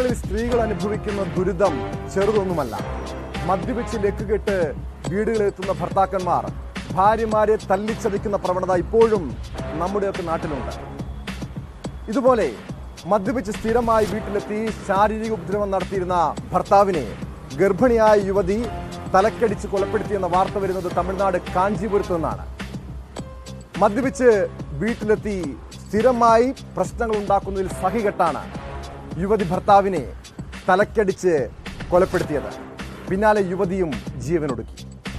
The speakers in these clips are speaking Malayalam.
വീടുകളിൽ സ്ത്രീകൾ അനുഭവിക്കുന്ന ദുരിതം ചെറുതൊന്നുമല്ല മദ്യപിച്ച് ലക്കുകെട്ട് വീടുകളിലെത്തുന്ന ഭർത്താക്കന്മാർ ഭാര്യമാരെ തല്ലിച്ചതയ്ക്കുന്ന പ്രവണത ഇപ്പോഴും നമ്മുടെയൊക്കെ നാട്ടിലുണ്ട് ഇതുപോലെ മദ്യപിച്ച് സ്ഥിരമായി വീട്ടിലെത്തി ശാരീരിക ഉപദ്രവം നടത്തിയിരുന്ന ഭർത്താവിനെ ഗർഭിണിയായ യുവതി തലക്കടിച്ച് കൊലപ്പെടുത്തിയെന്ന വാർത്ത വരുന്നത് തമിഴ്നാട് കാഞ്ചീപുരത്ത് നിന്നാണ് മദ്യപിച്ച് വീട്ടിലെത്തി സ്ഥിരമായി പ്രശ്നങ്ങൾ ഉണ്ടാക്കുന്നതിൽ സഹികെട്ടാണ് യുവതി ഭർത്താവിനെ തലക്കടിച്ച് കൊലപ്പെടുത്തിയത് പിന്നാലെ യുവതിയും ജീവനൊടുക്കി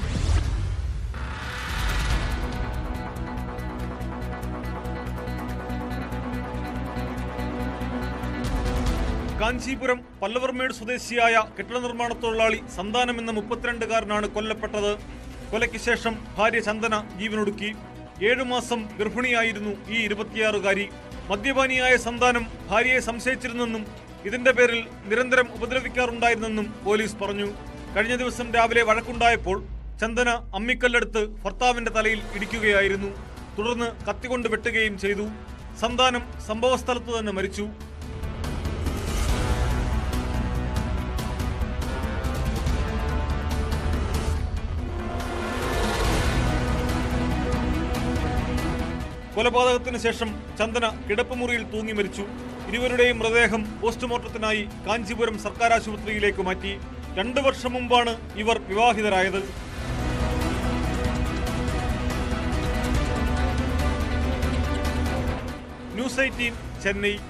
കാഞ്ചീപുരം പല്ലവർമേട് സ്വദേശിയായ കെട്ടിട നിർമ്മാണ തൊഴിലാളി സന്താനം എന്ന മുപ്പത്തിരണ്ടുകാരനാണ് കൊല്ലപ്പെട്ടത് കൊലയ്ക്ക് ശേഷം ഭാര്യ ചന്ദന ജീവനൊടുക്കി ഏഴു മാസം ഗർഭിണിയായിരുന്നു ഈ ഇരുപത്തിയാറുകാരി മദ്യപാനിയായ സന്താനം ഭാര്യയെ സംശയിച്ചിരുന്നെന്നും ഇതിന്റെ പേരിൽ നിരന്തരം ഉപദ്രവിക്കാറുണ്ടായിരുന്നെന്നും പോലീസ് പറഞ്ഞു കഴിഞ്ഞ ദിവസം രാവിലെ വഴക്കുണ്ടായപ്പോൾ ചന്ദന അമ്മിക്കല്ലെടുത്ത് ഭർത്താവിന്റെ തലയിൽ ഇടിക്കുകയായിരുന്നു തുടർന്ന് കത്തികൊണ്ട് വെട്ടുകയും ചെയ്തു സന്താനം സംഭവസ്ഥലത്ത് തന്നെ മരിച്ചു കൊലപാതകത്തിന് ശേഷം ചന്ദന കിടപ്പുമുറിയിൽ തൂങ്ങി മരിച്ചു ഇരുവരുടെയും മൃതദേഹം പോസ്റ്റ്മോർട്ടത്തിനായി കാഞ്ചീപുരം സർക്കാർ ആശുപത്രിയിലേക്ക് മാറ്റി രണ്ടു വർഷം മുമ്പാണ് ഇവർ വിവാഹിതരായത് ന്യൂസ് എയ്റ്റീൻ ചെന്നൈ